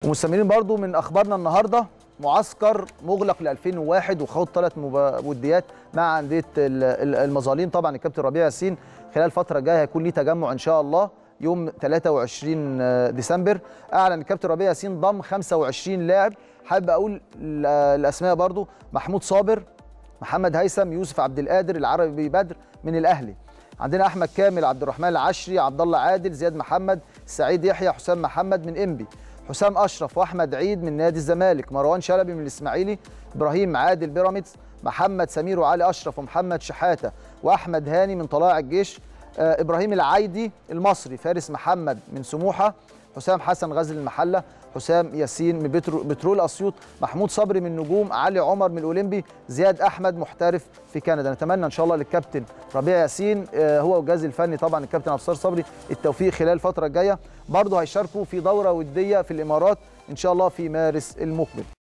ومستمرين برضو من اخبارنا النهارده معسكر مغلق ل 2001 وخوض ثلاث وديات مع انديه المظالم طبعا الكابتن ربيع ياسين خلال الفتره الجايه هيكون ليه تجمع ان شاء الله يوم 23 ديسمبر اعلن الكابتن ربيع ياسين ضم 25 لاعب حابب اقول الاسماء برضو محمود صابر محمد هيثم يوسف عبد القادر العربي بدر من الاهلي عندنا احمد كامل عبد الرحمن العشري عبد الله عادل زياد محمد سعيد يحيى حسام محمد من انبي حسام اشرف واحمد عيد من نادي الزمالك مروان شلبي من الاسماعيلي ابراهيم عادل بيراميدز محمد سمير وعلي اشرف ومحمد شحاته واحمد هاني من طلائع الجيش آه ابراهيم العايدي المصري فارس محمد من سموحه حسام حسن غزل المحله حسام ياسين من بترو بترول اسيوط محمود صبري من نجوم علي عمر من الاولمبي زياد احمد محترف في كندا نتمنى ان شاء الله للكابتن ربيع ياسين آه هو والجهاز الفني طبعا الكابتن ابصار صبري التوفيق خلال الفتره الجايه برضه هيشاركوا في دوره وديه في الامارات ان شاء الله في مارس المقبل